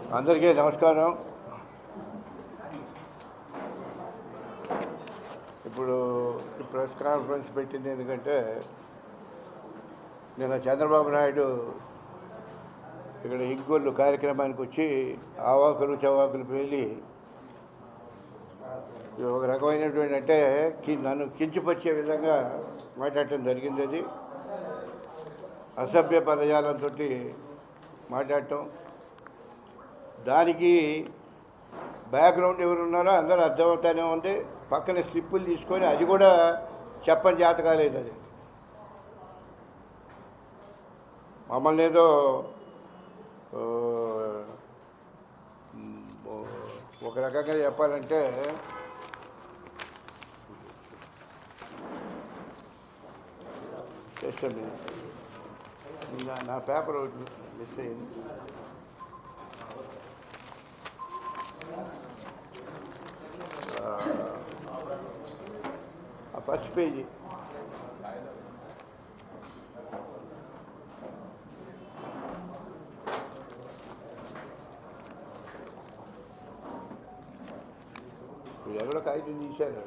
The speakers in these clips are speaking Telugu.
అందరికీ నమస్కారం ఇప్పుడు ఈ ప్రెస్ కాన్ఫరెన్స్ పెట్టింది ఎందుకంటే నిన్న చంద్రబాబు నాయుడు ఇక్కడ ఇంగోళ్ళు కార్యక్రమానికి వచ్చి ఆవాకులు చవాకులు పేలి ఇది ఒక రకమైనటువంటి అంటే కి- నన్ను కించపరిచే విధంగా మాట్లాడటం జరిగింది అది అసభ్య పదజాలంతో మాట్లాడటం దానికి బ్యాక్గ్రౌండ్ ఎవరు ఉన్నారో అందరూ అర్థమవుతానే ఉంది పక్కన స్లిప్పులు తీసుకొని అది కూడా చెప్పని జాత కాలేదు అది మమ్మల్ని ఏదో ఆ, ఒక రకంగా చెప్పాలంటే జస్ట్ a minute. నా నా పేపర్ ఒకటి మిస్ అయింది ఆ ఫస్ట్ పేజీ ఇది ఎక్కడో కాగితం తీశారు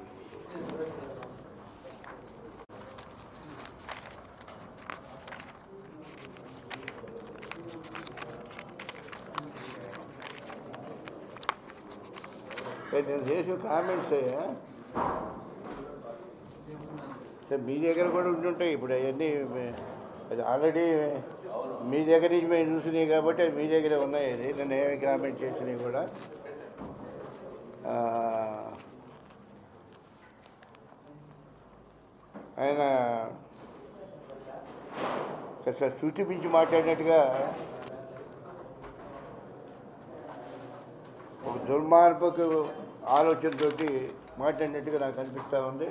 ఏ, నేను చేసిన కామెంట్స్ అయ్యా అంటే మీ దగ్గర కూడా ఉంటుంటాయి ఇప్పుడు అవన్నీ మే- అది ఆల్రెడీ మీ దగ్గర నుంచి మేము చూసినాయి కాబట్టి అది మీ దగ్గరే ఉన్నాయి అది నేను ఏమి కామెంట్ చేసినవి కూడా ఆ, ఆయన కాస్త శృతి మించి మాట్లాడినట్టుగా ఒక దుర్మార్గపు ఆలోచనతోటి మాట్లాడినట్టుగా నాకు అనిపిస్తూ ఉంది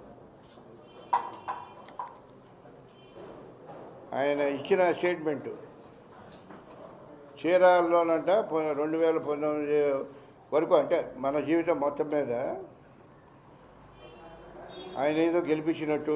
ఆయన ఇచ్చిన స్టేట్మెంటు చీరాల్లోనంట పొ- రెండు వేల పంతొమ్మిది వరకు అంటే మన జీవితం మొత్తం మీద ఆయన ఏదో గెలిపించినట్టు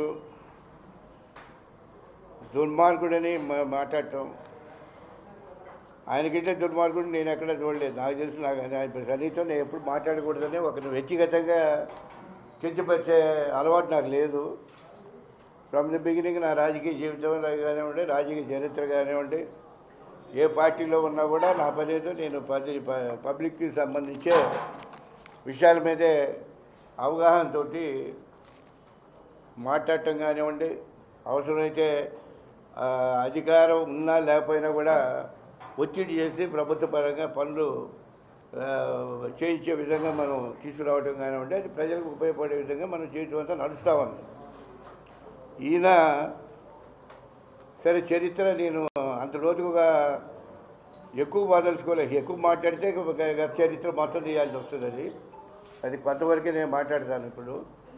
దుర్మార్గుడని మా- మాట్లాడటం ఆయనకంటే దుర్మార్గుడు నేను ఎక్కడ చూడలేదు నాకు తెలుసు నాకు ఆయన ఆయన సన్నిహితం నేను ఎప్పుడు మాట్లాడకూడదని ఒకరిని వ్యక్తిగతంగా కించపరిచే అలవాటు నాకు లేదు ఫ్రమ్ ది బిగినింగ్ నా రాజకీయ జీవితంలో కానివ్వండి రాజకీయ చరిత్ర కానివ్వండి ఏ పార్టీలో ఉన్నా కూడా నా పని ఏదో నేను పది ప- పబ్లిక్కి సంబంధించే విషయాల మీదే అవగాహనతో మాట్లాడటం కానివ్వండి అవసరమైతే ఆ, అధికారం ఉన్నా లేకపోయినా కూడా ఒత్తిడి చేసి ప్రభుత్వ పరంగా పనులు ఆ, చేయించే విధంగా మనం తీసుకురావడం కానివ్వండి అది ప్రజలకు ఉపయోగపడే విధంగా మన జీవితం అంతా నడుస్తూ ఉంది ఈయన సరే చరిత్ర నేను అంత లోతుగా ఎక్కువ బాదలుచుకోలేదు ఎక్కువ మాట్లాడితే గ- గత చరిత్ర మొత్తం తీయాల్సి వస్తుంది అది అది కొంతవరకే నేను మాట్లాడతాను ఇప్పుడు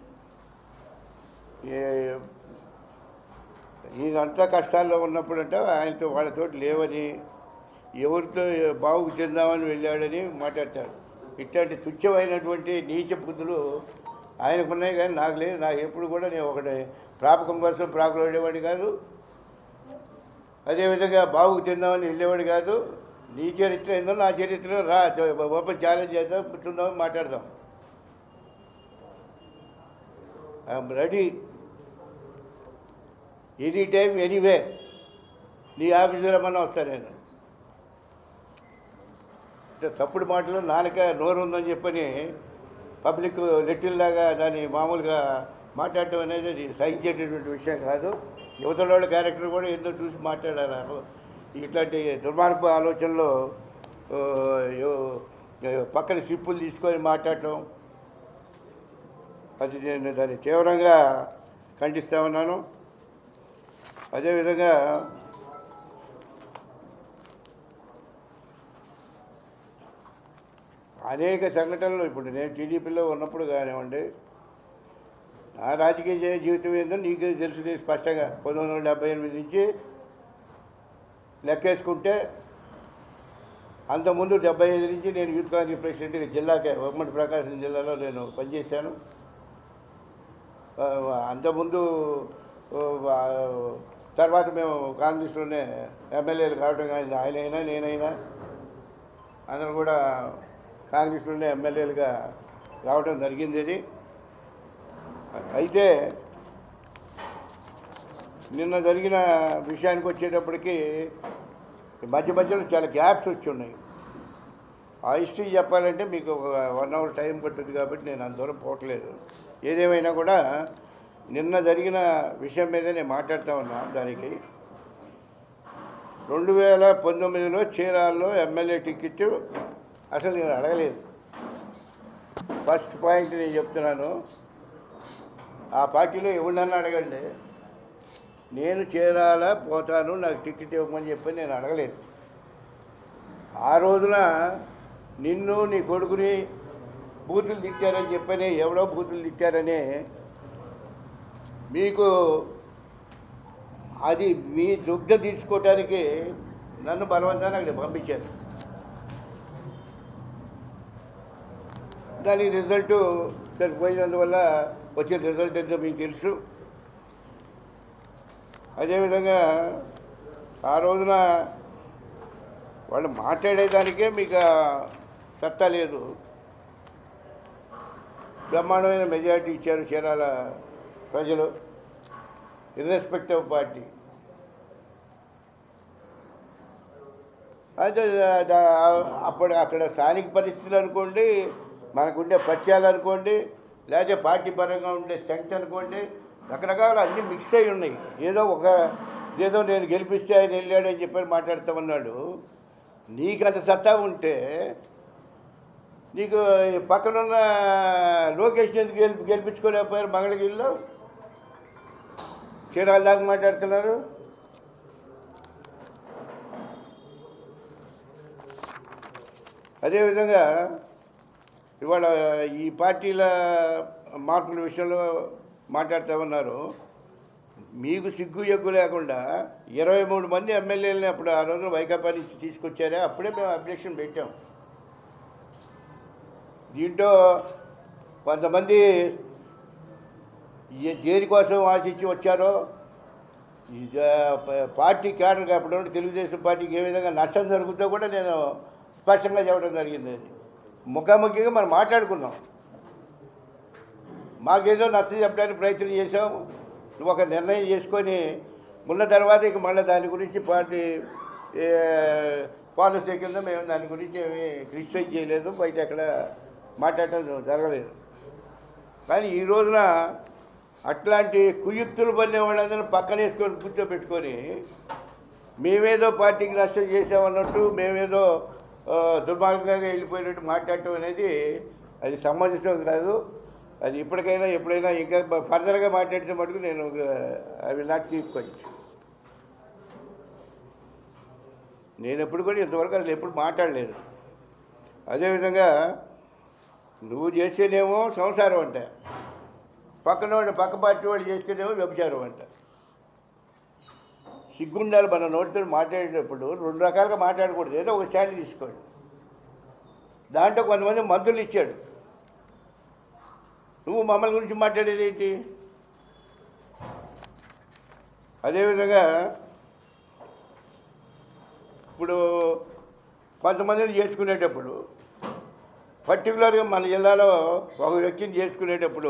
ఏ- ఈయనంతా కష్టాల్లో ఉన్నప్పుడంట ఆయనతో వాళ్ళతో లేవని ఎవరితో బాగుకు చెందామని వెళ్ళాడని మాట్లాడతాడు ఇట్లాంటి తుచ్చమైనటువంటి నీచ బుద్ధులు ఆయనకున్నాయి కానీ నాకు లేదు నాకు ఎప్పుడు కూడా నేను ఒకటి ప్రాపకం కోసం ప్రాకులాడేవాడిని కాదు అదేవిధంగా బాగుకు చెందామని వెళ్ళేవాడు కాదు నీ చరిత్ర ఏందో నా చరిత్ర రా ఓపెన్ ఛాలెంజ్ చేద్దాం కూర్చుందాం మాట్లాడదాం I'm ready any time anyway నీ ఆఫీసులో మన వస్తాను నేను అంటే తప్పుడు మాటలు నాలుక నోరు ఉందని చెప్పని పబ్లిక్ లెట్టిల్లాగా దాన్ని మామూలుగా మాట్లాడటం అనేది అది సహించేటటువంటి విషయం కాదు యువతల వాళ్ళ క్యారెక్టర్ కూడా ఏందో చూసి మాట్లాడాలి ఇట్లాంటి దుర్మార్గ ఆలోచనలో ఆ, యో- పక్కన స్లిప్పులు తీసుకొని మాట్లాడటం అది నేను దాన్ని తీవ్రంగా ఖండిస్తా ఉన్నాను అదేవిధంగా అనేక సంఘటనలు ఇప్పుడు నేను టీడీపీలో ఉన్నప్పుడు కానివ్వండి నా రాజకీయ జీ- జీవితం ఏందో నీకు తెలుసు స్పష్టంగా పంతొమ్మిది వందల డెబ్బై ఎనిమిది నుంచి లెక్కేసుకుంటే అంతకుముందు డెబ్బై ఐదు నుంచి నేను యూత్ కాంగ్రెస్ ప్రెసిడెంట్గా జిల్లాకే ఉమ్మడి ప్రకాశం జిల్లాలో నేను పనిచేశాను ఆ, అంతకుముందు ఆ, తర్వాత మేము కాంగ్రెస్లోనే ఎమ్మెల్యేలు కావడం కానీ ఆయనైనా నేనైనా అందరూ కూడా కాంగ్రెస్ నుండి ఎమ్మెల్యేలుగా రావడం జరిగింది ఇది అయితే నిన్న జరిగిన విషయానికి వచ్చేటప్పటికి మధ్య మధ్యలో చాలా గ్యాప్స్ వచ్చి ఉన్నాయి ఆ హిస్టరీ చెప్పాలంటే మీకు ఒక వన్ అవర్ టైం పట్టుద్ది కాబట్టి నేను అంత దూరం పోవట్లేదు ఏదేమైనా కూడా నిన్న జరిగిన విషయం మీద నేను మాట్లాడుతూ ఉన్నా దానికి రెండు వేల పంతొమ్మిదిలో చీరాల్లో ఎమ్మెల్యే టికెట్ అసలు నేను అడగలేదు ఫస్ట్ పాయింట్ నేను చెప్తున్నాను ఆ పార్టీలో ఎవరినన్నా అడగండి నేను చీరాల పోతాను నాకు టికెట్ ఇవ్వమని చెప్పి నేను అడగలేదు ఆ రోజున నిన్ను నీ కొడుకుని బూతులు తిట్టారని చెప్పని ఎవడో బూతులు తిట్టారని మీకు అది మీ దుగ్ధ తీసుకోవటానికి నన్ను బలవంతాన్ని అక్కడ పంపించారు దానికి రిజల్ట్ సరిపోయినందువల్ల వచ్చిన రిజల్ట్ ఎంతో మీకు తెలుసు అదేవిధంగా ఆ రోజున వాళ్ళు మాట్లాడేదానికే మీకు ఆ సత్తా లేదు బ్రహ్మాండమైన మెజారిటీ ఇచ్చారు చీరాల ప్రజలు ఇర్రెస్పెక్టివ్ పార్టీ అయితే దా- అప్పుడు అక్కడ స్థానిక పరిస్థితులు అనుకోండి మనకుండే పరిచయాలు అనుకోండి లేకపోతే పార్టీ పరంగా ఉండే స్ట్రెంగ్త్ అనుకోండి రకరకాల అన్నీ మిక్స్ అయి ఉన్నాయి ఏదో ఒక ఏదో నేను గెలిపిస్తే ఆయన వెళ్ళాడని చెప్పి మాట్లాడుతూ ఉన్నాడు నీకు అంత సత్తా ఉంటే నీకు ఈ పక్కనున్న లోకేష్ ఎందుకు గెలిపి గెలిపించుకోలేకపోయారు మంగళగిరిలో చీరాల దాకా మాట్లాడుతున్నారు అదేవిధంగా ఇవాళ ఈ పార్టీల మార్పుల విషయంలో మాట్లాడుతూ ఉన్నారు మీకు సిగ్గు ఎగ్గు లేకుండా ఇరవై మూడు మంది ఎమ్మెల్యేలని అప్పుడు ఆ రోజు వైకాపా నుంచి తీసుకొచ్చారే అప్పుడే మేము అబ్జెక్షన్ పెట్టాం దీంట్లో కొంతమంది ఏ- దేనికోసం ఆశించి వచ్చారో ఈ జ- ప- పార్టీ క్యాడర్గా అప్పుడు ఉన్న తెలుగుదేశం పార్టీకి ఏ విధంగా నష్టం జరుగుతుందో కూడా నేను స్పష్టంగా చెప్పడం జరిగింది అది ముఖాముఖిగా మనం మాట్లాడుకున్నాం మాకేదో నచ్చ చెప్పడానికి ప్రయత్నం చేసాం నువ్వు ఒక నిర్ణయం చేసుకొని ఉన్న తర్వాత ఇక మళ్ళీ దాని గురించి పార్టీ ఏ, పాలసీ కింద మేము దాని గురించి ఏమి క్రిటిసైజ్ చేయలేదు బయట ఎక్కడ మాట్లాడటం జరగలేదు కానీ ఈ రోజున అట్లాంటి కుయుక్తులు పడిన వాళ్ళందరూ పక్కన వేసుకొని కూర్చోబెట్టుకొని మేమేదో పార్టీకి నష్టం చేసామన్నట్టు మేమేదో ఆ, దుర్మార్గంగా వెళ్ళిపోయినట్టు మాట్లాడటం అనేది అది సమంజసం కాదు అది ఇప్పటికైనా ఎప్పుడైనా ఇంకా ఫర్దర్గా మాట్లాడితే మటుకు నేను I will not keep quiet నేను ఎప్పుడు కూడా ఇంతవరకు అసలు ఎప్పుడు మాట్లాడలేదు అదేవిధంగా నువ్వు చేస్తేనేమో సంసారం అంట పక్కన వాడు పక్క పార్టీ వాళ్ళు చేస్తేనేమో వ్యభిచారం అంట సిగ్గుండాలి మన నోటితో మాట్లాడేటప్పుడు రెండు రకాలుగా మాట్లాడకూడదు ఏదో ఒక స్టాండ్ తీసుకోండి దాంట్లో కొంతమంది మంత్రులు ఇచ్చాడు నువ్వు మమ్మల్ని గురించి మాట్లాడేది ఏంటి అదేవిధంగా ఇప్పుడు కొంతమందిని చేసుకునేటప్పుడు పర్టికులర్గా మన జిల్లాలో ఒక వ్యక్తిని చేసుకునేటప్పుడు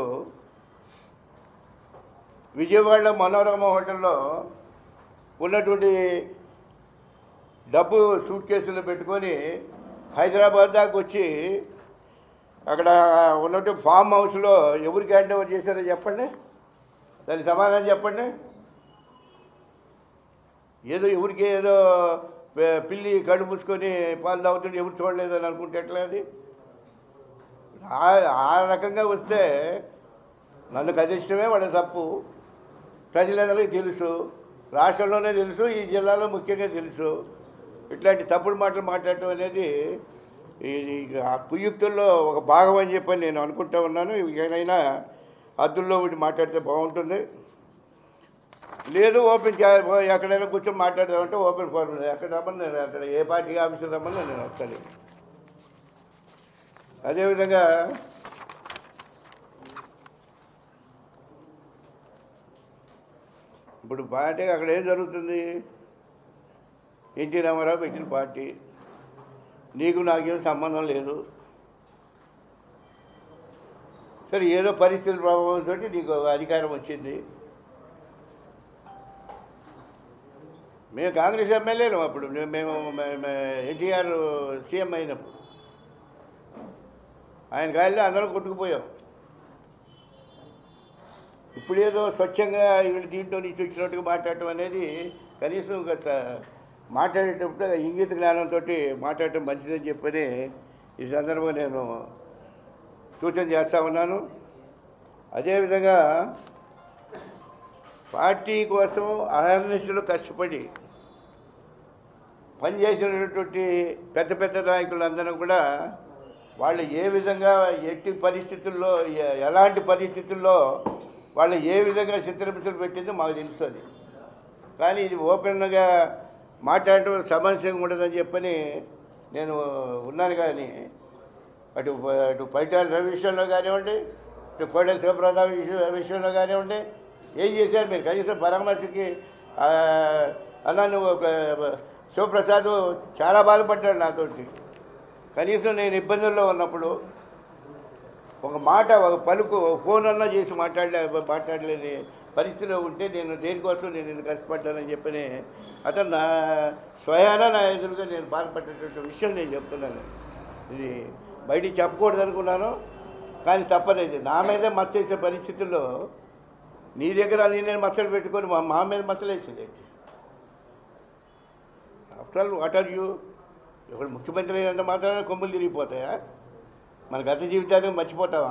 విజయవాడలో మనోరమ హోటల్లో ఉన్నటువంటి డబ్బు సూట్ కేసులు పెట్టుకొని హైదరాబాద్ దాకా వచ్చి అక్కడ ఉన్నటువంటి ఫామ్ హౌస్లో ఎవరికి హ్యాండ్ ఓవర్ చేశారో చెప్పండి దానికి సమాధానం చెప్పండి ఏదో ఎవరికి ఏదో పి- పిల్లి కళ్ళు మూసుకొని పాలు తాగుతుంటే ఎవరు చూడలేదని అనుకుంటే ఎట్లా అది ఆ- ఆ రకంగా వస్తే నన్ను కదిలించడమే వాళ్ళ తప్పు ప్రజలందరికీ తెలుసు రాష్ట్రంలోనే తెలుసు ఈ జిల్లాలో ముఖ్యంగా తెలుసు ఇట్లాంటి తప్పుడు మాటలు మాట్లాడటం అనేది ఇది ఆ కుయుక్తుల్లో ఒక భాగం అని చెప్పని నేను అనుకుంటా ఉన్నాను ఏదైనా హద్దుల్లో ఒకటి మాట్లాడితే బాగుంటుంది లేదు ఓపెన్ చే- ఎక్కడైనా కూర్చొని మాట్లాడదామంటే ఓపెన్ ఫోరం ఉంది. ఎక్కడ రమ్మని నేను అక్కడ ఏ పార్టీ ఆఫీసర్ రమ్మని నేను వస్తాను అదేవిధంగా ఇప్పుడు పార్టీ అక్కడ ఏం జరుగుతుంది ఎన్టీ రామారావు పెట్టిన పార్టీ నీకు నాకేం సంబంధం లేదు సరే ఏదో పరిస్థితుల ప్రభావంతో నీకు అధికారం వచ్చింది మేము కాంగ్రెస్ ఎమ్మెల్యేలు అప్పుడు మేము- మేము మే- మే- ఎన్టీఆర్ సీఎం అయినప్పుడు ఆయన గాలిలో అందరం కొట్టుకుపోయాం ఇప్పుడు ఏదో స్వచ్ఛంగా వీళ్ళు దీంట్లో నుంచి వచ్చినట్టుగా మాట్లాడటం అనేది కనీసం గత మాట్లాడేటప్పుడు ఇంగిత జ్ఞానంతో మాట్లాడటం మంచిదని చెప్పని ఈ సందర్భంగా నేను సూచన చేస్తా ఉన్నాను అదేవిధంగా పార్టీ కోసం అహర్నిశలు కష్టపడి పనిచేసినటువంటి పెద్ద పెద్ద నాయకులందరూ కూడా వాళ్ళు ఏ విధంగా ఎట్టి పరిస్థితుల్లో ఎ- ఎలాంటి పరిస్థితుల్లో వాళ్ళు ఏ విధంగా చిత్రహింసలు పెట్టిందో మాకు తెలుస్తుంది కానీ ఇది ఓపెన్గా మాట్లాడటం సమస్య ఉండదని చెప్పని నేను ఉన్నాను కానీ అటు అటు పైటాల రవి విషయంలో కానివ్వండి ఇటు కోడెల శివప్రసాద్ విషయం విషయంలో కానివ్వండి ఏం చేశారు మీరు కనీసం పరామర్శకి ఆ, అన్నా నువ్వు ఒక శివప్రసాద్ చాలా బాధపడ్డాడు నాతోటి కనీసం నేను ఇబ్బందుల్లో ఉన్నప్పుడు ఒక మాట ఒక పలుకు ఒక ఫోన్ అన్నా చేసి మాట్లాడలే మాట్లాడలేని పరిస్థితిలో ఉంటే నేను దేనికోసం నేను ఇంత కష్టపడ్డానని చెప్పని అతను నా స్వయాన నా ఎదురుగా నేను బాధపడేటటువంటి విషయం నేను చెప్తున్నాను ఇది బయటికి చెప్పకూడదు అనుకున్నాను కానీ తప్పలేదు నా మీదే మచ్చేసే పరిస్థితుల్లో నీ దగ్గర నీ నేను మచ్చలు పెట్టుకొని మా మా మీద మచ్చలేసేది after all what are you ఇప్పుడు ముఖ్యమంత్రి అయినంత మాత్రాన కొమ్ములు తిరిగిపోతాయా మన గత జీవితాన్ని మర్చిపోతావా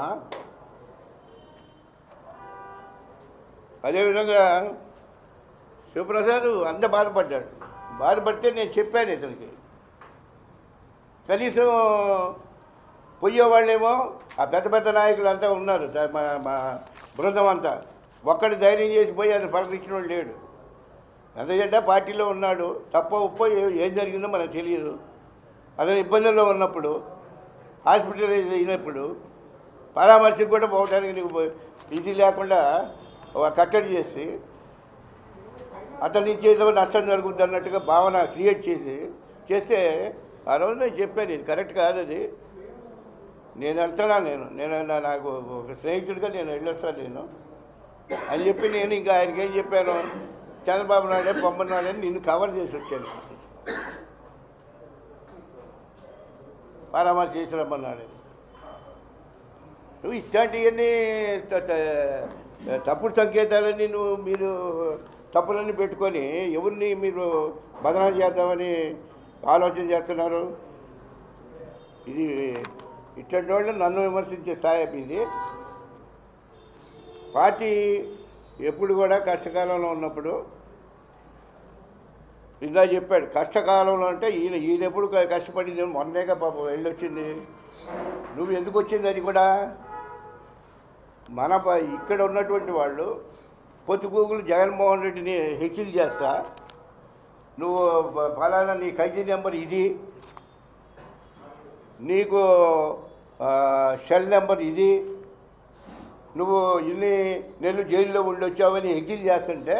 అదేవిధంగా శివప్రసాద్ అంత బాధపడ్డాడు బాధపడితే నేను చెప్పాను ఇతనికి కనీసం పోయేవాళ్ళేమో ఆ పెద్ద పెద్ద నాయకులు అంతా ఉన్నారు ద- మా మా బృందం అంతా ఒక్కడి ధైర్యం చేసి పోయి ఆయన పలకరించిన వాడు లేడు ఎందుకంటే పార్టీలో ఉన్నాడు తప్ప ఉప్ప ఏ- ఏం జరిగిందో మనకు తెలియదు అతను ఇబ్బందుల్లో ఉన్నప్పుడు హాస్పిటలైజ్ అయినప్పుడు పరామర్శకు కూడా పోవడానికి నీకు పో- ఇది లేకుండా ఒక కట్టడి చేసి అతని నుంచి ఏదో నష్టం జరుగుద్ది అన్నట్టుగా భావన క్రియేట్ చేసి చేస్తే ఆ రోజు నేను చెప్పాను ఇది కరెక్ట్ కాదు అది నేను వెళ్తున్నా నేను నేను నా- నాకు ఒక స్నేహితుడిగా నేను వెళ్ళొస్తాను నేను అని చెప్పి నేను ఇంకా ఆయనకి ఏం చెప్పాను చంద్రబాబు నాయుడే పొమ్మన్నాడే నిన్ను కవర్ చేసి వచ్చాను పరామర్శ చేసి రమ్మన్నాడు నువ్వు ఇట్లాంటివన్నీ త- త- తప్పుడు సంకేతాలన్నీ నువ్వు మీరు తప్పులన్నీ పెట్టుకొని ఎవరిని మీరు బదనాలు చేద్దామని ఆలోచన చేస్తున్నారు ఇది ఇట్లాంటి వాళ్ళు నన్ను విమర్శించే స్థాయి ఇది పార్టీ ఎప్పుడు కూడా కష్టకాలంలో ఉన్నప్పుడు ఇందా చెప్పాడు కష్టకాలంలో అంటే ఈయన ఈయన ఎప్పుడు క- కష్టపడింది మొన్నేగా పాపం వెళ్ళొచ్చింది నువ్వు ఎందుకు వచ్చింది అది కూడా మన ప- ఇక్కడ ఉన్నటువంటి వాళ్ళు పొత్తుకూకులు జగన్మోహన్ రెడ్డిని హెకిల్ చేస్తా నువ్వు ప- ఫలానా నీ ఖైదీ నెంబర్ ఇది నీకు ఆ, షెల్ నెంబర్ ఇది నువ్వు ఇన్ని నెలలు జైల్లో ఉండొచ్చావని హెకిల్ చేస్తుంటే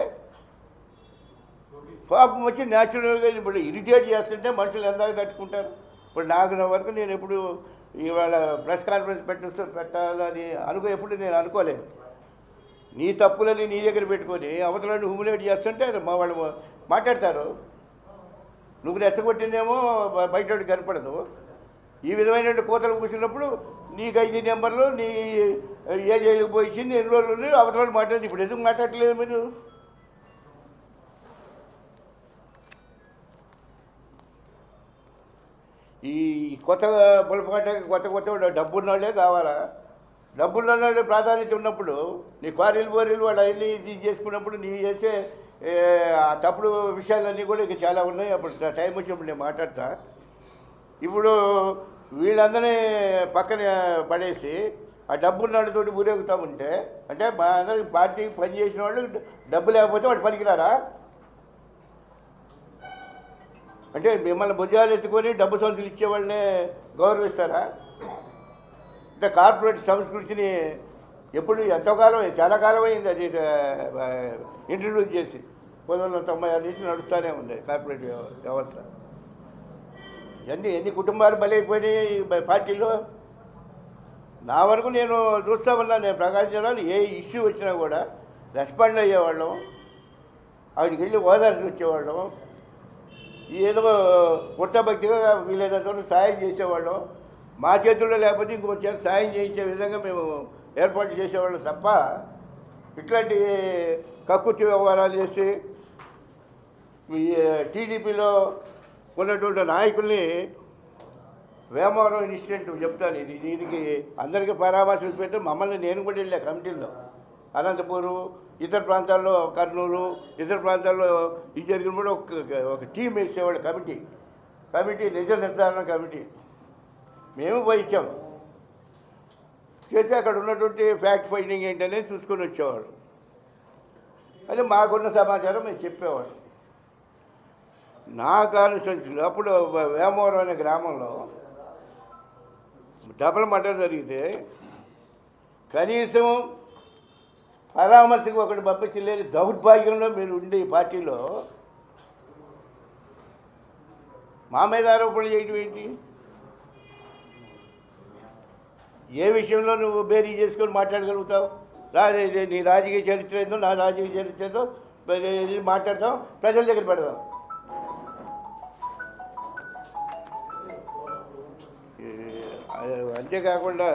పాపం వచ్చి న్యాచురల్గా ఇప్పుడు ఇరిటేట్ చేస్తుంటే మనుషులు ఎందాక తట్టుకుంటారు ఇప్పుడు నాకు నా వరకు నేను ఎప్పుడు ఇవాళ ప్రెస్ కాన్ఫరెన్స్ పెట్ట పెట్టాలని అనుకో ఎప్పుడు నేను అనుకోలేదు నీ తప్పులని నీ దగ్గర పెట్టుకొని అవతలని హ్యూమిలేట్ చేస్తుంటే మా వాళ్ళు మాట్లాడతారు నువ్వు రెచ్చగొట్టిందేమో బ- బయట కనపడదు ఈ విధమైన కోతలు కూర్చున్నప్పుడు నీకు ఐదు నెంబర్లు నీ ఏ జైలుకి పోయించింది ఎన్ని రోజులు ఉంది అవతల మాట్లాడింది ఇప్పుడు ఎందుకు మాట్లాడట్లేదు మీరు ఈ కొత్త పొలపాట కొత్త కొత్త వాళ్ళు డబ్బున్న వాళ్ళే కావాలా డబ్బున్న వాళ్ళే ప్రాధాన్యత ఉన్నప్పుడు నీ క్వారీలు బోరీలు వాళ్ళు అవన్నీ ఇది చేసుకున్నప్పుడు నీ చేసే ఏ, ఆ తప్పుడు విషయాలన్నీ కూడా ఇక చాలా ఉన్నాయి అప్పుడు టైం వచ్చినప్పుడు నేను మాట్లాడతా ఇప్పుడు వీళ్ళందరినీ పక్కన పడేసి ఆ డబ్బున్నతోటి ఊరేగుతా ఉంటే అంటే మా అందరికి పార్టీకి పనిచేసిన వాళ్ళు డబ్బు లేకపోతే వాళ్ళు పనికిరారా అంటే మిమ్మల్ని భుజాలు ఎత్తుకొని డబ్బు సంచులు ఇచ్చే వాళ్ళనే గౌరవిస్తారా అంటే కార్పొరేట్ సంస్కృతిని ఎప్పుడు ఎంతో కాలం చాలా కాలం అయింది అది ఇంట్రడ్యూస్ చేసి పంతొమ్మిది వందల తొంభై ఆరు నుంచి నడుస్తూనే ఉంది కార్పొరేట్ వ్యవ- వ్యవస్థ ఎన్ని ఎన్ని కుటుంబాలు బలైపోయినాయి ఈ బ- పార్టీలో నా వరకు నేను చూస్తా ఉన్నా నేను ప్రకాశం జిల్లాలో ఏ ఇష్యూ వచ్చినా కూడా రెస్పాండ్ అయ్యేవాళ్ళం ఆవిడకి వెళ్ళి ఓదార్చి వచ్చేవాళ్ళం ఏదో భక్తిగా వీలైనంత వరకు సాయం చేసేవాళ్ళం మా చేతుల్లో లేకపోతే ఇంకో చేత సాయం చేయించే విధంగా మేము ఏర్పాటు చేసేవాళ్ళం తప్ప ఇట్లాంటి కక్కుర్తి వ్యవహారాలు చేసి ఈ టీడీపీలో ఉన్నటువంటి నాయకుల్ని వేమవరం ఇన్సిడెంట్ చెప్తాను ఇది దీనికి అందరికీ పరామర్శ పెడితే మమ్మల్ని నేను కూడా వెళ్ళా కమిటీలో అనంతపూరు ఇతర ప్రాంతాల్లో కర్నూలు ఇతర ప్రాంతాల్లో ఇది జరిగినప్పుడు ఒక ఒక టీం వేసేవాళ్ళు కమిటీ కమిటీ నిజ నిర్ధారణ కమిటీ మేము పోయి ఇచ్చాము చేసి అక్కడ ఉన్నటువంటి ఫ్యాక్ట్ ఫైండింగ్ ఏంటనేది చూసుకొని వచ్చేవాళ్ళు అదే మాకున్న సమాచారం మేము చెప్పేవాళ్ళు నా కాన్స్టిట్యున్సీలో అప్పుడు వేమవరం అనే గ్రామంలో డబల్ మర్డర్ జరిగితే కనీసం పరామర్శకు ఒకటి పంపించలేని దౌర్భాగ్యంలో మీరు ఉండే ఈ పార్టీలో మా మీద ఆరోపణలు చేయడం ఏంటి ఏ విషయంలో నువ్వు బేరీ చేసుకొని మాట్లాడగలుగుతావు రా రే- రే- నీ రాజకీయ చరిత్ర ఏందో నా రాజకీయ చరిత్ర ఏందో మరి ఇది మాట్లాడతాం ప్రజల దగ్గర పెడదాం ఈ, అ- అంతేకాకుండా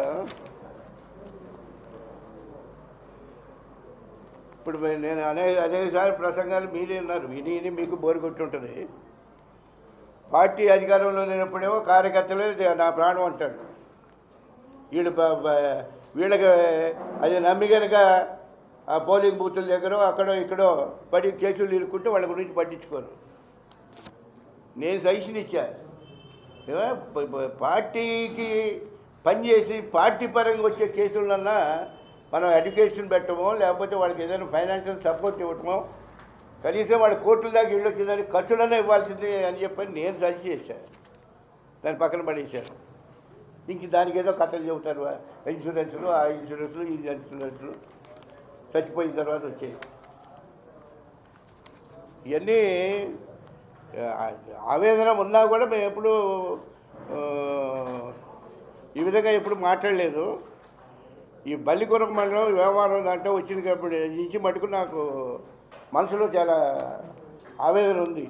ఇప్పుడు మే- నేను అనే అనేకసార్లు ప్రసంగాలు మీరే ఉన్నారు విని విని మీకు బోరు కొట్టి ఉంటుంది పార్టీ అధికారంలో లేనప్పుడేమో కార్యకర్తలే ఇది నా ప్రాణం అంటాడు వీళ్ళు బ- బ- వీళ్ళకి అది నమ్మి కనుక ఆ పోలింగ్ బూతుల దగ్గర అక్కడో ఇక్కడో పడి కేసులు ఇరుక్కుంటే వాళ్ళ గురించి పట్టించుకోరు నేను సజెషన్ ఇచ్చా ఏమో, ప- ప- పార్టీకి పనిచేసి పార్టీ పరంగా వచ్చే కేసులన్నా మనం ఎడ్యుకేషన్ పెట్టమో లేకపోతే వాళ్ళకి ఏదైనా ఫైనాన్షియల్ సపోర్ట్ ఇవ్వటమో కనీసం వాళ్ళ కోర్టుల దాకా ఇళ్ళు వచ్చేదానికి ఖర్చులనే ఇవ్వాల్సిందే అని చెప్పని నేను సజెస్ట్ చేశాను దాన్ని పక్కన పడేశాను ఇంక దానికి ఏదో కథలు చెబుతారు ఇన్సూరెన్స్లు ఆ ఇన్సూరెన్స్లు ఈ ఇన్సూరెన్స్లు చచ్చిపోయిన తర్వాత వచ్చేది ఇవన్నీ ఆ, ఆవేదన ఉన్నా కూడా మేము ఎప్పుడు ఆ, ఈ విధంగా ఎప్పుడు మాట్లాడలేదు ఈ బల్లికొరకు మండలం వ్యవహారం దాంట్లో వచ్చిన కాబట్టి నుంచి మటుకు నాకు మనసులో చాలా ఆవేదన ఉంది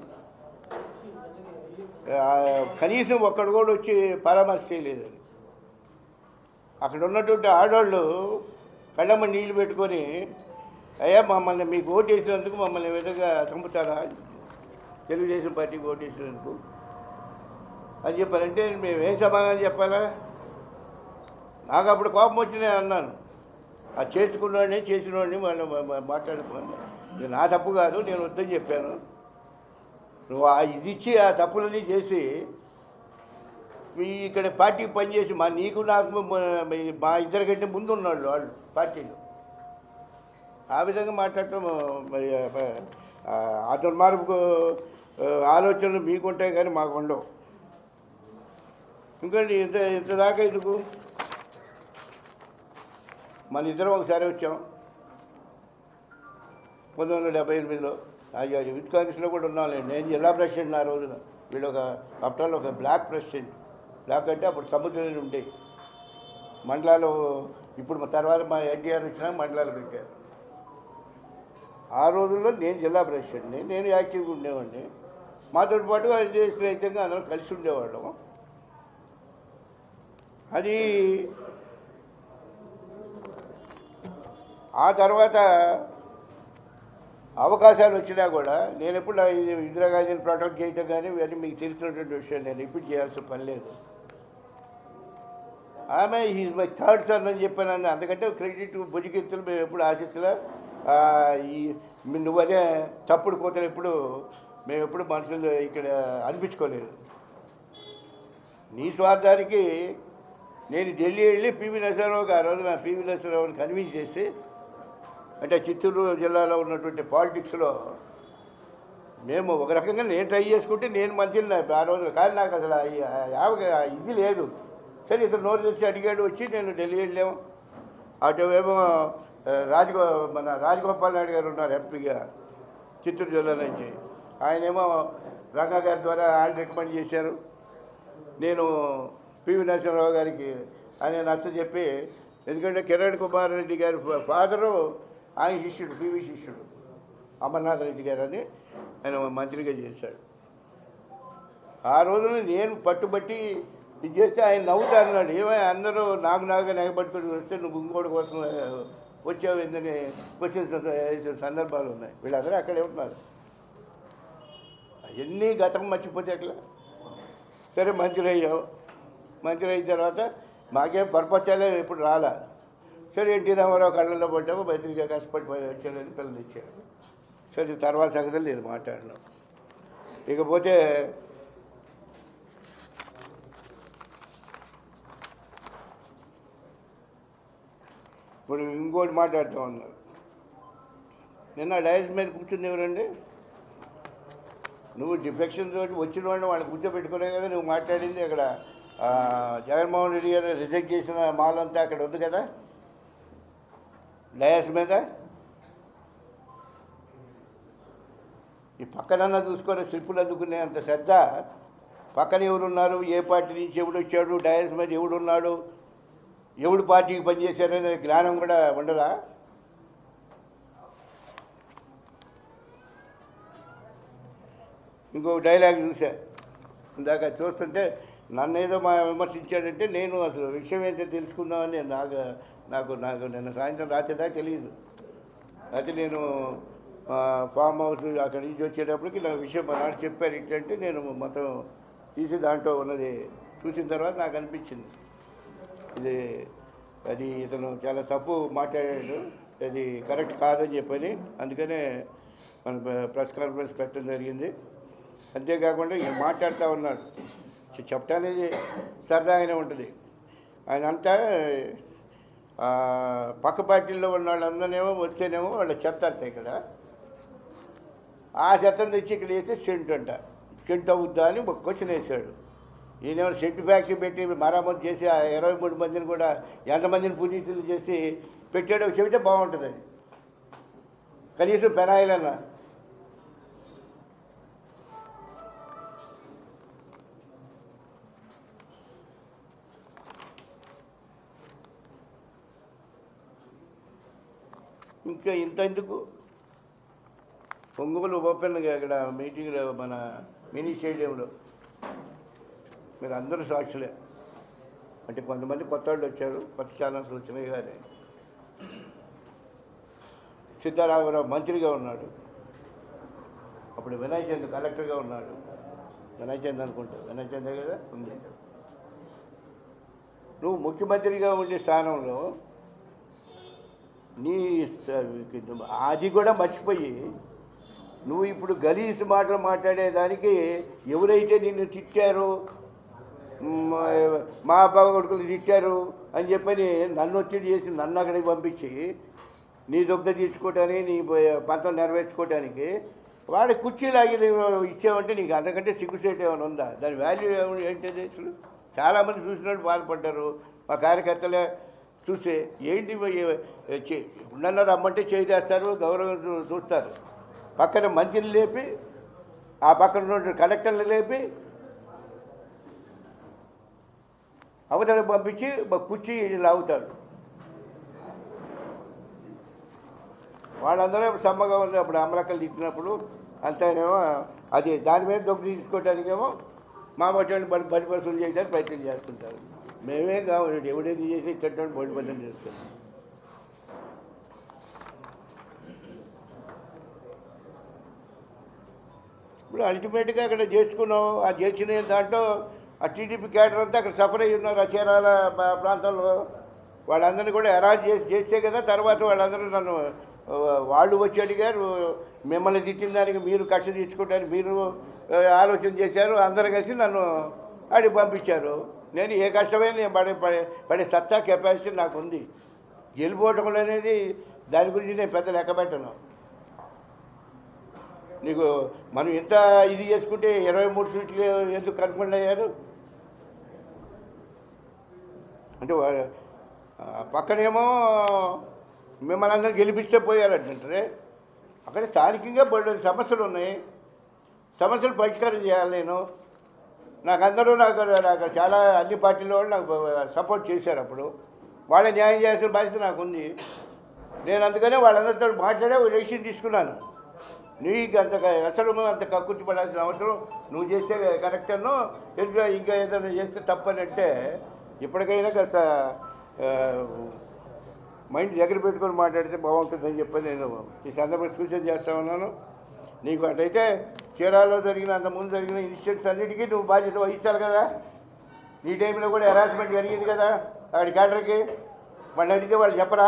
ఆ, కనీసం ఒక్కడు కూడా వచ్చి పరామర్శ చేయలేదు అక్కడ ఉన్నటువంటి ఆడవాళ్ళు కళ్ళమ్మ నీళ్లు పెట్టుకొని అయ్యా మమ్మల్ని మీకు ఓటు వేసినందుకు మమ్మల్ని ఈ విధంగా చంపుతారా తెలుగుదేశం పార్టీకి ఓటు వేసినందుకు అని చెప్పారంటే మేము ఏం సమాధానం చెప్పాలా నాకు అప్పుడు కోపం వచ్చి నేను అన్నాను ఆ చేసుకున్నవాడిని చేసినవాడిని వాళ్ళు మాట్లాడుకోండి ఇది నా తప్పు కాదు నేను వద్దని చెప్పాను నువ్వు ఆ ఇది ఇచ్చి ఆ తప్పులన్నీ చేసి మీ ఇక్కడ పార్టీకి పనిచేసి మా నీకు నాకు మ- మీ- మా ఇద్దరి కంటే ముందు ఉన్నాళ్ళు వాళ్ళు పార్టీలో ఆ విధంగా మాట్లాడటం మరి ఆ, ఆ దుర్మార్గపు ఆ, ఆలోచనలు మీకుంటాయి కానీ మాకు ఉండవు ఇంకోటి ఇంత ఇంత దాకా ఎందుకు మన ఇద్దరం ఒకసారి వచ్చాం పంతొమ్మిది వందల డెబ్బై ఎనిమిదిలో విత్ కాంగ్రెస్లో కూడా ఉన్నాంలేండి నేను జిల్లా ప్రెసిడెంట్ ఆ రోజున వీళ్ళు ఒక ఆఫ్టర్ ఒక బ్లాక్ ప్రెసిడెంట్ బ్లాక్ అంటే అప్పుడు సముద్రం ఉండే మండలాలు ఇప్పుడు మా తర్వాత మా ఎన్టీఆర్ వచ్చినా మండలాలు పెట్టారు ఆ రోజుల్లో నేను జిల్లా ప్రెసిడెంట్ని నేను యాక్టివ్గా ఉండేవాడిని మాతో పాటు అది స్నేహితంగా అందరం కలిసి ఉండేవాళ్ళం అది ఆ తర్వాత అవకాశాలు వచ్చినా కూడా నేను ఎప్పుడు ఇది ఇందిరాగాంధీని ప్రొటెక్ట్ చేయటం కానీ ఇవన్నీ మీకు తెలిసినటువంటి విషయం నేను రిపీట్ చేయాల్సిన పని లేదు ఆమె ఈజ్ మై థర్డ్ సన్ అని చెప్పాను అన్న అందుకంటే క్రెడిట్ భుజకెత్తులు మేము ఎప్పుడు ఆశించలే ఆ, ఈ మీ- నువ్వనే తప్పుడు కోతలు ఎప్పుడు మేము ఎప్పుడు మనుషులు ఇక్కడ అనిపించుకోలేదు నీ స్వార్థానికి నేను ఢిల్లీ వెళ్ళి పివి నరసింహరావుకి ఆ రోజున పివి నరసింహరావుని కన్విన్స్ చేసి అంటే చిత్తూరు జిల్లాలో ఉన్నటువంటి పాలిటిక్స్లో మేము ఒక రకంగా నేను ట్రై చేసుకుంటే నేను మంచిని ఆ రోజు కానీ నాకు అసలు ఆ- ఆ యావ- ఆ ఇది లేదు సరే ఇతను నోరు తెచ్చి అడిగాడు వచ్చి నేను ఢిల్లీ వెళ్ళాము అటువేమో ఆ, రాజగో మన రాజగోపాల్ నాయుడు గారు ఉన్నారు ఎంపీగా చిత్తూరు జిల్లా నుంచి ఆయనేమో రంగా గారి ద్వారా ఆయన రికమెండ్ చేశారు నేను పివి నరసింహరావు గారికి ఆయన నచ్చ చెప్పి ఎందుకంటే కిరణ్ కుమార్ రెడ్డి గారి ఫా- ఫాదరు ఆయన శిష్యుడు పివి శిష్యుడు అమర్నాథ్ రెడ్డి గారు అని ఆయన మంత్రిగా చేశాడు ఆ రోజున నేను పట్టుబట్టి ఇది చేస్తే ఆయన నవ్వుతా అన్నాడు ఏమో అందరూ నాకు నాగా నెగబట్టుకుని వస్తే నువ్వు ఇంకోటి కోసం వచ్చావు ఎందుకని వచ్చిన సంద- వేసిన సందర్భాలు ఉన్నాయి వీళ్ళందరూ అక్కడే ఉంటున్నారు అవన్నీ గతం మర్చిపోతే ఎట్లా సరే మంత్రి అయ్యావు మంత్రి అయిన తర్వాత మాకేం పరపచ్చాలే ఎప్పుడు రాలా సరే ఎన్టీ రామారావు కళ్ళల్లో పడ్డాము మంత్రిగా కష్టపడి వచ్చాడని పిల్లలు ఇచ్చాడు సరే తర్వాత సంగతి నేను మాట్లాడినాం ఇకపోతే ఇప్పుడు ఇంకోటి మాట్లాడుతూ ఉన్నారు నిన్న డైస్ మీద కూర్చుంది ఎవరండి నువ్వు డిఫెక్షన్ తోటి వచ్చిన వాడిని వాళ్ళు కూర్చోబెట్టుకునే కదా నువ్వు మాట్లాడింది అక్కడ ఆ, జగన్మోహన్ రెడ్డి గారు రిజెక్ట్ చేసిన మాలంతా అక్కడ ఉంది కదా డయాస్ మీద ఈ పక్కనన్నా చూసుకొని స్లిప్పులు అందుకునే అంత శ్రద్ధ పక్కన ఎవరున్నారు ఏ పార్టీ నుంచి ఎవడు వచ్చాడు డయాస్ మీద ఎవడున్నాడు ఎవడు పార్టీకి పనిచేశారనే జ్ఞానం కూడా ఉండదా ఇంకో డైలాగ్ చూసా ఇందాక చూస్తుంటే నన్ను ఏదో మా విమర్శించాడంటే నేను అసలు విషయం ఏంటో తెలుసుకుందామని నాకు నాకు నాకు నిన్న సాయంత్రం రాత్రి దాకా తెలియదు అయితే నేను ఆ, ఫామ్ హౌస్ అక్కడి నుంచి వచ్చేటప్పటికి నా విషయం మా నాన్న చెప్పారు ఏంటంటే నేను మొత్తం తీసి దాంట్లో ఉన్నది చూసిన తర్వాత నాకు అనిపించింది ఇది అది ఇతను చాలా తప్పు మాట్లాడాడు అది కరెక్ట్ కాదని చెప్పని అందుకనే మన ప్రెస్ కాన్ఫరెన్స్ పెట్టడం జరిగింది అంతేకాకుండా ఈయన మాట్లాడుతూ ఉన్నాడు చె- చెప్పడానికి సరదాగానే ఉంటుంది ఆయన అంతా ఆ, పక్క పార్టీల్లో ఉన్న వాళ్ళందరినేమో వచ్చేనేమో వాళ్ళ చెత్త అంట ఇక్కడ ఆ చెత్తను తెచ్చి ఇక్కడ వేస్తే సెంట్ అంట సెంట్ అవుద్దా అని ఒక క్వశ్చన్ వేశాడు ఈయనేమో సెంట్ ఫ్యాక్టరీ పెట్టి మరామతు చేసి ఆ ఇరవై మూడు మందిని కూడా ఎంతమందిని పునీతులు చేసి పెట్టాడో చెబితే బాగుంటుంది అది కనీసం పెనాయిలన్నా ఇంకా ఇంత ఎందుకు ఒంగోలు ఓపెన్గా ఇక్కడ మీటింగ్లో మన మినీ స్టేడియంలో మీరు అందరూ సాక్షులే అంటే కొంతమంది కొత్త వాళ్ళు వచ్చారు కొత్త ఛానల్స్ వచ్చినాయి కానీ సిద్ధారామరావు మంత్రిగా ఉన్నాడు అప్పుడు వినయ్ చంద్ కలెక్టర్గా ఉన్నాడు వినయ్ చంద్ అనుకుంటా వినయ్ చంద్ కదా ఉంది నువ్వు ముఖ్యమంత్రిగా ఉండే స్థానంలో నీ స- అది కూడా మర్చిపోయి నువ్వు ఇప్పుడు గలీజ్ మాటలు మాట్లాడేదానికి ఎవరైతే నిన్ను తిట్టారో మ్, మా బావ కొడుకులు తిట్టారు అని చెప్పని నన్ను ఒత్తిడి చేసి నన్ను అక్కడికి పంపించి నీ దుగ్ధ తీర్చుకోవటానికి నీ పంతం నెరవేర్చుకోవటానికి వాడి కుర్చీలాగి నువ్వు ఇచ్చావంటే నీకు అంతకంటే సిగ్గుసేట్ ఏమైనా ఉందా దాని వాల్యూ ఏమి ఏంటిది అసలు చాలామంది చూసినట్టు బాధపడ్డారు మా కార్యకర్తలే చూసి ఏంటి ఉండన్న రమ్మంటే చేస్తారు గౌరవం చూ- చూస్తారు పక్కన మంత్రిని లేపి ఆ పక్కన ఉన్న కలెక్టర్ని లేపి అవతలకు పంపించి బ- కుర్చీ లాగుతాడు వాళ్ళందరూ సమ్మగా ఉంది అప్పుడు అమలక్కలు తిట్టినప్పుడు అంతేనేమో అది దాని మీద దొంగ తీసుకోవడానికేమో మా మట్టి బలి బలి వసూలు చేయడానికి ప్రయత్నం చేస్తుంటారు మేమేం కావాలి ఎవడేది చేసి ఇట్టేటువంటి బలి బద్దలు చేస్తాం ఇప్పుడు అల్టిమేట్గా అక్కడ చేసుకున్నాం ఆ చేసిన దాంట్లో ఆ టీడీపీ క్యాడర్ అంతా అక్కడ సఫర్ అయ్యి ఉన్నారు ఆ చీరాల ప- ప్రాంతంలో వాళ్ళందరినీ కూడా అరాజ్ చేసి చేస్తే కదా తర్వాత వాళ్ళందరూ నన్ను ఆ, వాళ్ళు వచ్చి అడిగారు మిమ్మల్ని తిట్టిన దానికి మీరు కష్ట తీర్చుకోవడానికి మీరు ఆ, ఆలోచన చేశారు అందరు కలిసి నన్ను అడిగి పంపించారు నేను ఏ కష్టమైనా నేను పడే పడే పడే సత్తా కెపాసిటీ నాకు ఉంది గెలిపోవటం అనేది దాని గురించి నేను పెద్ద లెక్క పెట్టను నీకు మనం ఇంత ఇది చేసుకుంటే ఇరవై మూడు సీట్లు ఎందుకు కన్ఫర్మ్ అయ్యారు అంటే వా- ఆ పక్కనేమో మిమ్మల్ని అందరూ గెలిపిస్తే పోయారంటే అక్కడ స్థానికంగా బోల్డెన్ సమస్యలు ఉన్నాయి సమస్యలు పరిష్కారం చేయాలి నేను నాకు అందరూ నాకు నాకు చాలా అన్ని పార్టీల వాళ్ళు నాకు సపోర్ట్ చేశారు అప్పుడు వాళ్ళ న్యాయం చేయాల్సిన బాధ్యత నాకు ఉంది నేను అందుకనే వాళ్ళందరితో మాట్లాడే ఒక డెసిషన్ తీసుకున్నాను నీకు అంత క- అసలు అంత కక్కుర్తి పడాల్సిన అవసరం నువ్వు చేస్తే కరెక్ట్ అన్నో ఎదురుగా ఇంకా ఏదైనా చేస్తే తప్పని అంటే ఇప్పటికైనా కాస్త ఆ, మైండ్ దగ్గర పెట్టుకొని మాట్లాడితే బాగుంటుందని చెప్పి నేను ఈ సందర్భంగా సూచన చేస్తా ఉన్నాను నీకు అట్లయితే చీరాల్లో జరిగిన అంత ముందు జరిగిన ఇన్సిడెంట్స్ అన్నిటికీ నువ్వు బాధ్యత వహించాలి కదా నీ టైంలో కూడా హెరాస్మెంట్ జరిగింది కదా ఆడి క్యాడర్కి వాళ్ళు అడిగితే వాళ్ళు చెప్పరా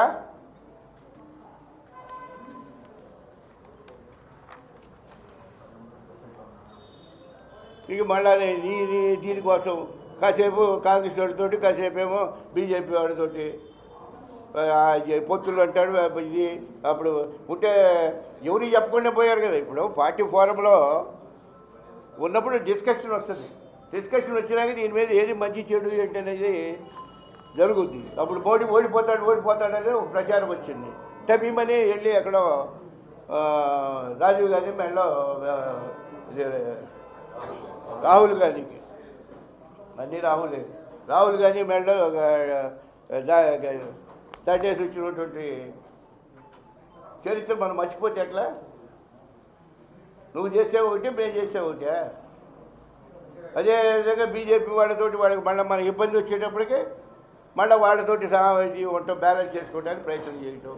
ఇక మళ్ళా నీ నీ దీనికోసం కాసేపు కాంగ్రెస్ వాడితోటి కాసేపు ఏమో బీజేపీ వాడితోటి ఆ, ఈ పొత్తులు అంటాడు ఆ, ఇది అప్పుడు ఉంటే ఎవరికి చెప్పకుండా పోయారు కదా ఇప్పుడు పార్టీ ఫోరంలో ఉన్నప్పుడు డిస్కషన్ వస్తుంది డిస్కషన్ వచ్చినాక దీని మీద ఏది మంచి చెడు ఏంటి అనేది జరుగుద్ది అప్పుడు మోడీ ఓడిపోతాడు ఓడిపోతాడు అనేది ఒక ప్రచారం వచ్చింది తప్పమని వెళ్ళి ఎక్కడో ఆ, రాజీవ్ గాంధీ మెడలో ఆ, ఇది, రాహుల్ గాంధీకి అన్నీ రాహులే రాహుల్ గాంధీ మెడలో ఒక, దా- దాటేసి వచ్చినటువంటి చరిత్ర మనం మర్చిపోతే ఎట్లా నువ్వు చేసే ఒకటి మేము చేసే ఒకటి అదే విధంగా బీజేపీ వాళ్ళతోటి వాళ్ళకి మళ్ళీ మనకి ఇబ్బంది వచ్చేటప్పటికి మళ్ళీ వాళ్ళతోటి సహా ఇది వంట బ్యాలెన్స్ చేసుకోవడానికి ప్రయత్నం చేయటం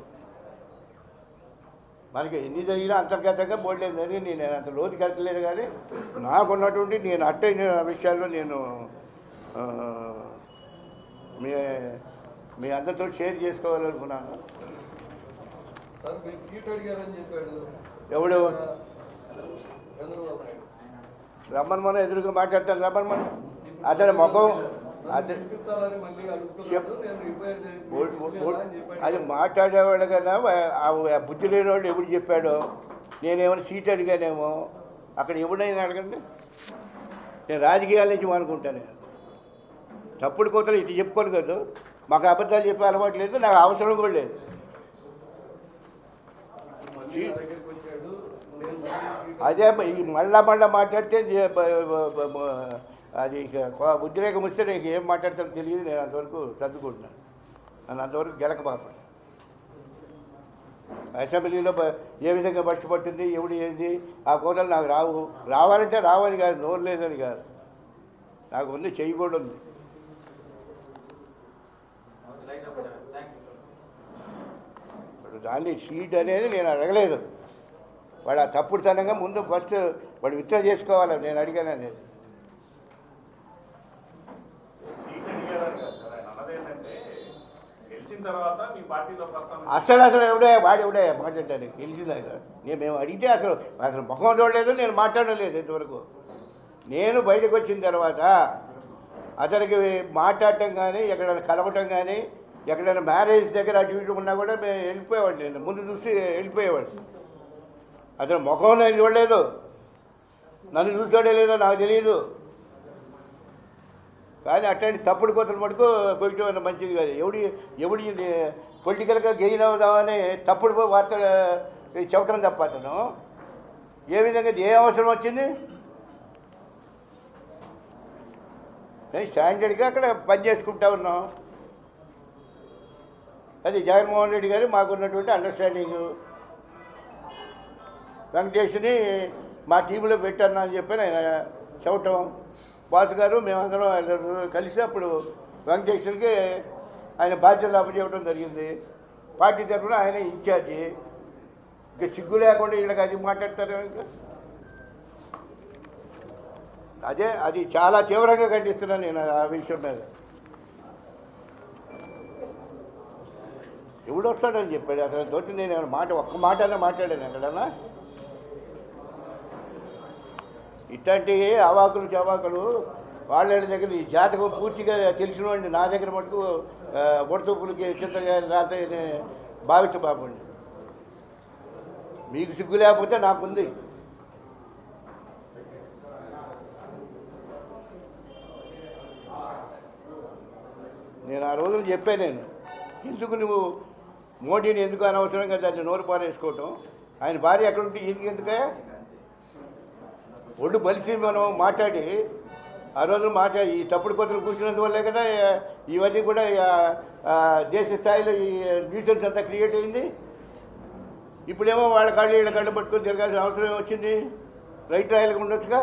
మనకి ఎన్ని జరిగినా అంతర్గతంగా బోల్డేది జరిగి నేను అంత లోతుకి వెళ్తలేదు కానీ నాకున్నటువంటి నేను అట్టయిన విషయాల్లో నేను ఆ, మీ మీ అందరితో షేర్ చేసుకోవాలనుకున్నాను సార్ మీరు సీట్ అడిగారని చెప్పాడు ఎవడు చంద్రబాబు నాయుడు రమ్మన్ మనం ఎదురుగా మాట్లాడతాను రమ్మన్ మనం అతని ముఖం అతని చూపిస్తారని మళ్ళీ అడుగుతున్నాడు నేను రిపేర్ ఓ- ఓ- ఓ- అది మాట్లాడేవాడు కదా ఆ ఆ బుద్ధి లేని వాడు ఎప్పుడు చెప్పాడో నేనేమైనా సీట్ అడిగానేమో అక్కడ ఎవడైనా అడగండి నేను రాజకీయాల నుంచి అనుకుంటాను తప్పుడు కోతలు ఇటు చెప్పుకోను కదా మాకు అబద్ధాలు చెప్పే అలవాటు లేదు నాకు అవసరం కూడా లేదు మళ్ళీ నా దగ్గరికి వచ్చాడు నేను మళ్ళీ సీట్ అదే ఈ మళ్ళా మళ్ళా మాట్లాడితే జే- బ- బ- బ- బ- అది ఇక కొ- ఉద్రేకం వస్తే నీకు ఏం మాట్లాడతానో తెలియదు నేను అంతవరకు సర్దుకుంటున్నాను నన్ను అంతవరకు గెలకపాప అసెంబ్లీలో బ- ఏ విధంగా పట్టుబట్టింది ఎవడు ఏంది ఆ కోటలు నాకు రావు రావాలంటే రావని కాదు నోరు లేదని కాదు నాకు ఉంది చెయ్యి కూడా ఉంది ఇప్పుడు దాన్ని సీట్ అనేది నేను అడగలేదు వాడు ఆ తప్పుడుతనంగా ముందు ఫస్ట్ వాడు విత్డ్రా చేసుకోవాలి నేను అడిగాను అనేది సీట్ అడిగారని కాదు సార్ ఆయన అన్నది ఏంటంటే గెలిచిన తర్వాత మీ పార్టీలో ప్రస్తావన అసలు అసలు ఎవడే వాడు ఎవడే మాట్లాడటానికి గెలిచిందా నేను మేము అడిగితే అసలు అసలు ముఖం చూడలేదు నేను మాట్లాడలేదు ఇంతవరకు నేను బయటకు వచ్చిన తర్వాత అతనికి మాట్లాడటం కానీ ఎక్కడైనా కలవటం కానీ ఎక్కడైనా మ్యారేజ్ దగ్గర అటు ఇటు ఉన్నా కూడా మేము వెళ్ళిపోయేవాడు నేను ముందు చూసి వెళ్ళిపోయేవాడు అతను ముఖం నేను చూడలేదు నన్ను చూసాడో లేదో నాకు తెలియదు కానీ అట్లాంటి తప్పుడు కోతలు మటుకు పోయటం అన్న మంచిది కాదు ఎవడి ఎవడి పొలిటికల్గా గెయిన్ అవుదామని తప్పుడు వార్తలు చెప్పడం తప్ప అతను ఏ విధంగా ఏ అవసరం వచ్చింది నేను స్టాండర్డ్గా అక్కడ పని చేసుకుంటా ఉన్నాం అది జగన్మోహన్ రెడ్డి గారు మాకున్నటువంటి అండర్స్టాండింగ్ వెంకటేష్ని మా టీంలో పెట్టాను అని చెప్పి ఆయన చెప్పటం బాస్ గారు మేమందరం ఆయన కలిసి అప్పుడు వెంకటేశ్వరికి ఆయన బాధ్యతలు అప్పచెప్పడం జరిగింది పార్టీ తరఫున ఆయన ఇన్ఛార్జి ఇంకా సిగ్గు లేకుండా వీళ్ళకి అది మాట్లాడతారు ఇంకా అదే అది చాలా తీవ్రంగా ఖండిస్తున్నాను నేను ఆ విషయం మీద ఎవడు వస్తాడని చెప్పాడు అతని తోటి నేను ఏమైనా మాట ఒక్క మాట అన్నా మాట్లాడాను ఎక్కడన్నా ఇట్లాంటి అవాకులు చవాకులు వాళ్ళ దగ్గర ఈ జాతకం పూర్తిగా తెలిసిన వాడిని నా దగ్గర మటుకు బొడతూపులకి చింతగా రాత భావించ బాబండి మీకు సిగ్గు లేకపోతే నాకుంది నేను ఆ రోజులు చెప్పాను నేను ఎందుకు నువ్వు మోడీని ఎందుకు అనవసరంగా దాన్ని నోరు పారేసుకోవటం ఆయన భార్య ఎక్కడ ఉంటే ఈయనకి ఎందుకే ఒళ్ళు బలిసి మనం మాట్లాడి ఆ రోజు మాట ఈ తప్పుడు కొత్తలు కూర్చున్నందువల్లే కదా ఆ, ఇవన్నీ కూడా ఆ, ఆ, దేశ స్థాయిలో ఈ న్యూసెన్స్ అంతా క్రియేట్ అయింది ఇప్పుడేమో వాళ్ళ కాళ్ళు వీళ్ళ కాళ్ళు పట్టుకొని తిరగాల్సిన అవసరం ఏమొచ్చింది రైట్ రాయలకు ఉండొచ్చుగా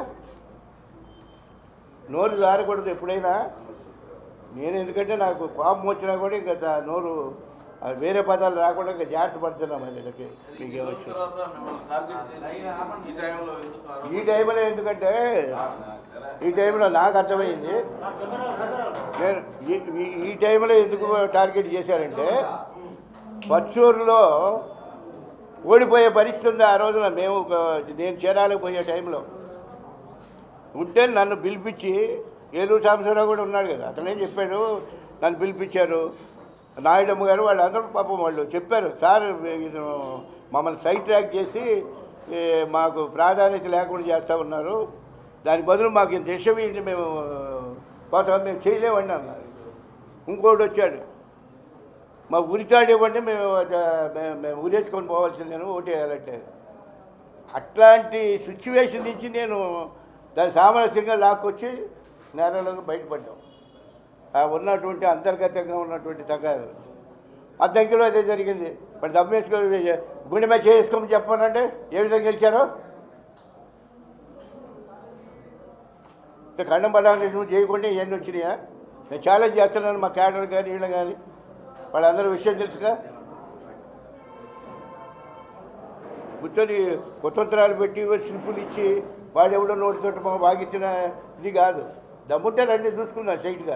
నోరు జారకూడదు ఎప్పుడైనా నేను ఎందుకంటే నాకు కోపం వచ్చినా కూడా ఇంకా దా- నోరు ఆ వేరే పదాలు రాకుండా ఇంకా జాగ్రత్త పడుతున్నాం వీళ్ళకి మీకు ఏమొచ్చు తర్వాత మిమ్మల్ని టార్గెట్ చేసి ఈ టైంలో ఎందుకు ఆరోపణ- ఈ టైంలో ఎందుకంటే ఈ టైంలో నాకు అర్థమైంది నేను ఈ- ఈ- ఈ టైంలో ఎందుకు టార్గెట్ చేశారంటే పచ్చూరులో ఓడిపోయే పరిస్థితి ఉంది ఆ రోజున మేము ఒక- నేను చేరాలకు పోయే టైంలో ఉంటే నన్ను పిలిపించి ఏలూరు సాంబశివరావు కూడా ఉన్నాడు కదా అతనేం చెప్పాడు నన్ను పిలిపించారు నాయుడమ్మ గారు వాళ్ళందరూ పాపం వాళ్ళు చెప్పారు సార్ ఇది మమ్మల్ని సైట్ ట్రాక్ చేసి ఏ, మాకు ప్రాధాన్యత లేకుండా చేస్తూ ఉన్నారు దాని బదులు మాకు ఇంత ఇష్టం ఏంటి మేము పోతాం మేము చేయలేమండి అన్నారు ఇంకోటి వచ్చాడు మా ఉరితాడు ఇవ్వండి మేము అద- మేము- మేము ఉరేసుకొని పోవాల్సిందేను ఓటేయాలంటే అట్లాంటి సిచ్యువేషన్ నుంచి నేను దాని సామరస్యంగా లాక్కొచ్చి నేరంలోకి బయటపడ్డాం ఆ ఉన్నటువంటి అంతర్గతంగా ఉన్నటువంటి తగాదు అద్దంకిలో అదే జరిగింది మరి దమ్మేసుకొని గుండె మీద చేసుకోమని చెప్పానంటే ఏ విధంగా గెలిచారో ఖండం బలాన్ని చేయకుండా ఇవన్నీ వచ్చినాయా నేను ఛాలెంజ్ చేస్తున్నాను మా క్యాడర్ కానీ వీళ్ళ కానీ వాళ్ళందరూ విషయం తెలుసుగా కూర్చొని కుతంత్రాలు పెట్టి శిల్పులు ఇచ్చి వాళ్ళు ఎవడో నోటితోటి మా వాగిస్తున్న ఇది కాదు దమ్ముంటే రండి చూసుకున్నా స్ట్రైట్గా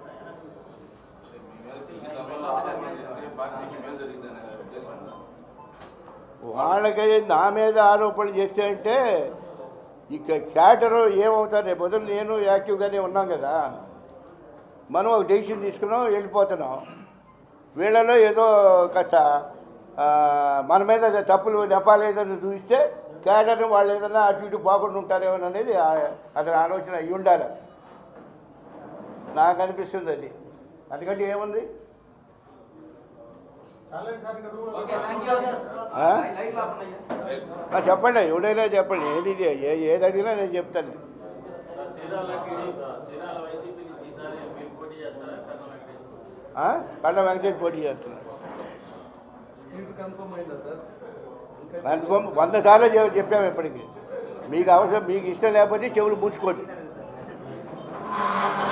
మీ మీదకి ఈ సమయంలో ఆరోపణ చేస్తే పార్టీకి మేలు జరిగిందనే ఉద్దేశం ఉందా? వాళ్ళకి నా మీద ఆరోపణలు చేస్తే అంటే ఇక క్యాటర్ ఏమవుతారు రేపు పొద్దున్న నేను యాక్టివ్గానే ఉన్నాం కదా మనం ఒక డెసిషన్ తీసుకున్నాం వెళ్ళిపోతున్నాం వీళ్ళలో ఏదో కాస్త ఆ, మన మీద తప్పులు నెపాలేదని చూస్తే క్యాడర్ని వాళ్ళు ఏదైనా అటు ఇటు పోకుండా ఉంటారేమో అనేది ఆ- అతని ఆలోచన అయ్యి ఉండాలి నాకు అనిపిస్తుంది అది అందుకంటే ఏముంది ఆ? ఆ, చెప్పండి ఎవడైనా చెప్పండి ఏది ఇది? ఏ ఏది అడిగినా నేను చెప్తాను చీరాల టీడీపీ చీరాల వైసీపీకి ఈసారి మీరు పోటీ చేస్తారా కర్ణ వెంకటేశ్వర ఆ? కళ్ళ వెంకటేష్ పోటీ చేస్తున్నాను సీట్ కన్ఫర్మ్ అయిందా సార్ ఇంకా కన్ఫర్మ్ వంద సార్లు చె- చెప్పాము ఇప్పటికి మీకు అవసరం మీకు ఇష్టం లేకపోతే చెవులు మూసుకోండి